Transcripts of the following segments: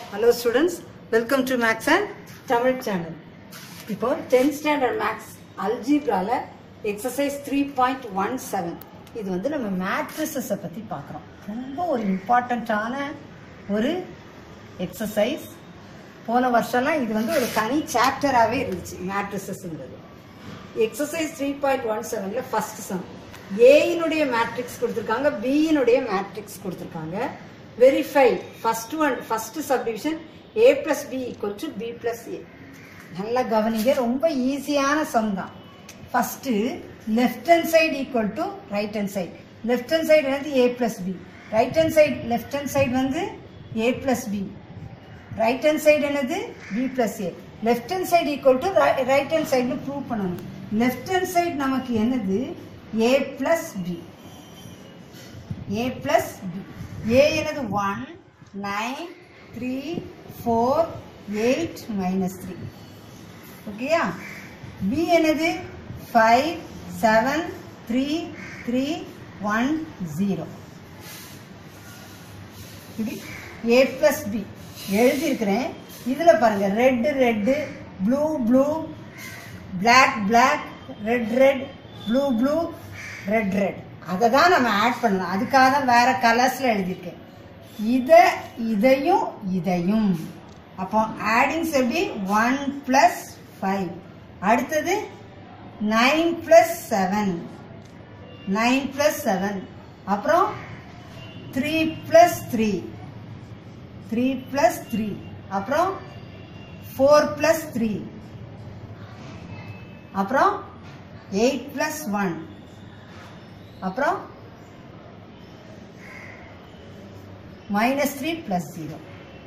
hello students welcome to maths and Tamil channel இப்போ tenth standard maths அல்ஜிப்ரால exercise three point one seven இது வந்து நம்ம மேட்ரிசஸை பற்றி பார்க்குறோம் ரொம்ப ஒரு இம்பார்ட்டண்ட்டான ஒரு எக்ஸசைஸ் போன வருஷம்லாம் இது வந்து ஒரு தனி சாப்டராகவே இருந்துச்சு மேட்ரிசஸ்ங்கிறது எக்ஸசைஸ் த்ரீ பாயிண்ட் ஒன் செவனில் ஃபர்ஸ்ட் சம் ஏயினுடைய மேட்ரிக்ஸ் கொடுத்துருக்காங்க பியினுடைய மேட்ரிக்ஸ் கொடுத்துருக்காங்க verify first one first subdivision A plus B equal to B plus A நல்லா கவனிங்க ரொம்ப ஈஸியான சம் தான் first left hand side equal to right hand side left hand side வந்து A plus B right hand side left hand side வந்து A plus B right hand side என்னது B plus A left hand side equal to right hand சைடுன்னு prove பண்ணணும் left hand side நமக்கு என்னது A plus B A plus B A என்னது one nine three four eight minus three ஓகேயா B என்னது five seven three three one zero இப்படி A plus B எழுதியிருக்கிறேன் இதில் பாருங்க red red blue blue black black red red blue blue red red அதை தான் நம்ம ஆட் பண்ணலாம் அதுக்காக தான் வேற கலர்ஸில் எழுதியிருக்கேன் இதை இதையும் இதையும் அப்போ ஆடிங்ஸ் எப்படி ஒன் ப்ளஸ் ஃபைவ் அடுத்தது nine plus seven nine plus seven அப்புறம் three plus three three plus three அப்புறம் ஃபோர் ப்ளஸ் த்ரீ அப்புறம் எயிட் ப்ளஸ் ஒன் அப்புறம் minus three plus zero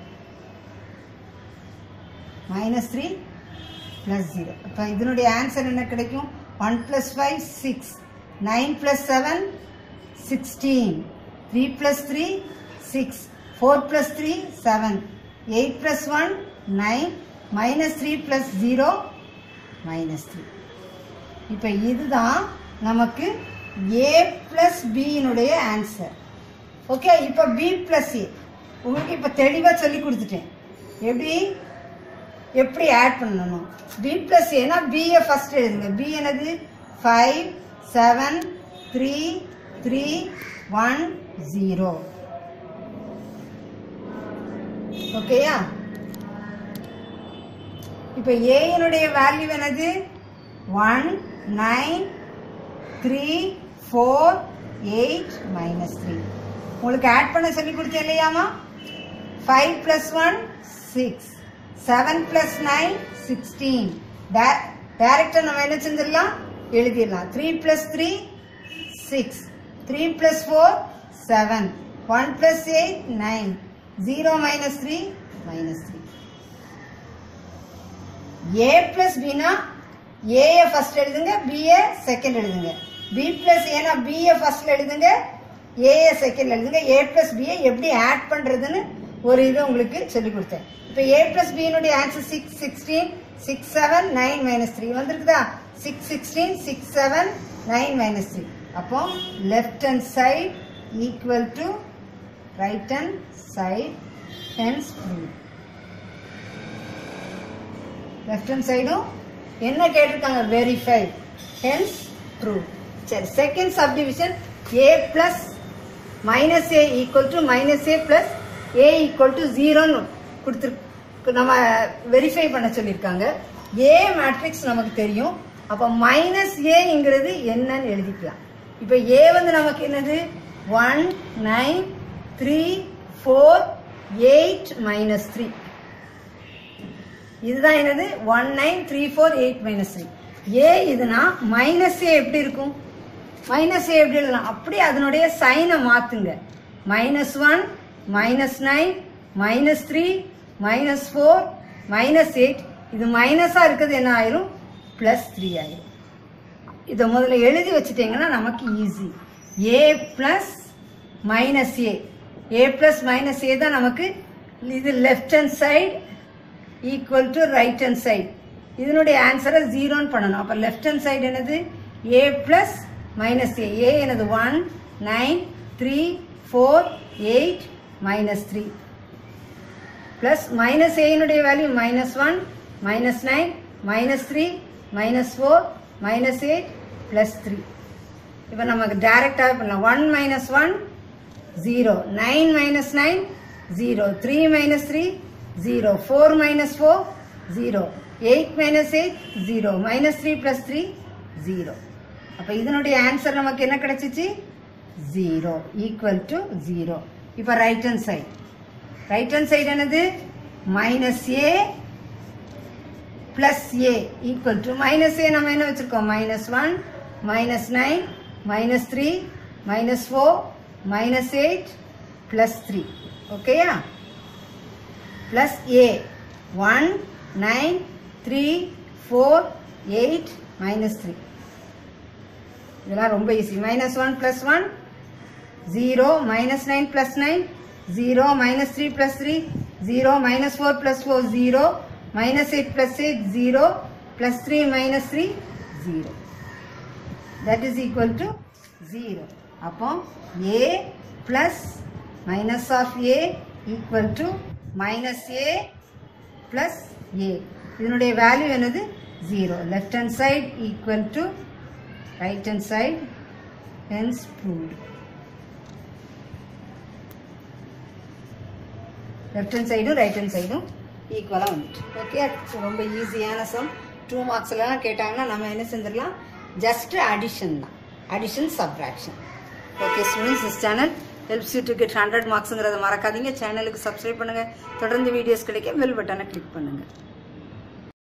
minus three plus zero இப்போ இதனுடைய ஆன்சர் என்ன கிடைக்கும் one plus five six nine plus seven sixteen three plus three six four plus three seven eight plus one nine minus three plus zero minus three இப்போ இதுதான் நமக்கு A plus பியினுடைய answer okay இப்போ B plus A உங்களுக்கு இப்போ தெளிவாக சொல்லி கொடுத்துட்டேன் எப்படி எப்படி ஆட் பண்ணணும் பி ப்ளஸ் ஏனா பிஏ ஃபர்ஸ்ட் எழுதுங்க பி என்னது five seven three three one zero ஓகேயா இப்போ ஏயினுடைய வேல்யூ என்னது one nine three four eight minus three உங்களுக்கு ஆட் பண்ண சொல்லி கொடுத்தேன் இல்லையாமா five plus one six seven plus nine sixteen டேரக்டாக நம்ம என்ன செஞ்சிடலாம் எழுதிடலாம் three plus three six three plus four seven one plus eight nine zero minus three minus three A plus பினா ஏஏ ஃபர்ஸ்ட் எழுதுங்க பிஏ செகண்ட் எழுதுங்க B plus ஏனா BA ஃபர்ஸ்ட்ல எழுதுங்க ஏஏ செகண்ட் எழுதுங்க ஏ பிளஸ் பிஏ எப்படி add பண்றதுன்னு ஒரு இது உங்களுக்கு சொல்லி கொடுத்தேன் இப்போ ஏ பிளஸ் பியினுடைய answer six sixteen six seven nine minus three வந்திருக்குதா six sixteen six seven nine minus three அப்போ left hand side equal to right hand side hence prove left hand சைடும் என்ன கேட்டிருக்காங்க வெரிஃபை ஹென்ஸ் ப்ரூவ் சரி second subdivision A plus minus A equal to minus A plus A equal to ஜீரோன்னு கொடுத்துரு நம்ம verify பண்ண சொல்லியிருக்காங்க ஏ மேட்ரிக்ஸ் நமக்கு தெரியும் அப்போ மைனஸ் ஏங்கிறது என்னன்னு எழுதிக்கலாம் இப்போ ஏ வந்து நமக்கு என்னது one nine three four eight minus three இதுதான் என்னது one nine three four eight minus three A இதுனா மைனஸ் ஏ எப்படி இருக்கும் மைனஸ் ஏ எப்படி எழுதலாம் அப்படியே அதனுடைய சைனை மாத்துங்க minus one minus nine minus three minus four minus eight இது மைனஸாக இருக்கிறது என்ன ஆயிரும் ப்ளஸ் த்ரீ ஆயிரும் இதை முதல்ல எழுதி வச்சுட்டீங்கன்னா நமக்கு easy A plus minus A A plus minus A தான் நமக்கு இது left hand side equal to right hand side இதனுடைய ஆன்சரை ஜீரோன்னு பண்ணணும் அப்போ லெஃப்ட் ஹேண்ட் சைடு என்னது A plus minus A A என்னது one nine three four eight minus three plus minus ஏனுடைய value minus one minus nine minus three minus four minus eight plus three இப்போ நமக்கு டைரக்டாக பண்ணலாம் one minus one zero nine minus nine zero three minus three zero four minus four zero eight minus eight zero minus three plus three zero அப்போ இதனுடைய answer நமக்கு என்ன கிடைச்சிச்சு zero equal to zero இப்போ right hand side right hand side என்னது minus A plus A equal to minus A நம்ம என்ன வச்சிருக்கோம் minus one minus nine minus three minus four minus eight plus three ஓகேயா plus A one nine three four eight minus three இதெல்லாம் ரொம்ப easy minus one plus one zero minus nine plus nine zero minus three plus three zero minus four plus four zero minus eight plus eight zero plus three minus three zero that is equal to zero அப்போ A plus minus of A equal to minus A plus A இதனுடைய value என்னது zero left hand side equal to right hand side hence proved left hand சைடும் right hand சைடும் ஈக்குவலாக வந்துட்டு okay ரொம்ப ஈஸியான some two மார்க்ஸ்லாம் கேட்டாங்கன்னா நம்ம என்ன செஞ்சிடலாம் ஜஸ்ட் அடிஷன் தான் addition subtraction okay students this channel helps you to get hundred மார்க்ஸுங்கிறத மறக்காதீங்க சேனலுக்கு சப்ஸ்கிரைப் பண்ணுங்கள் தொடர்ந்து வீடியோஸ் கிடைக்க பெல் பட்டனை கிளிக் பண்ணுங்கள்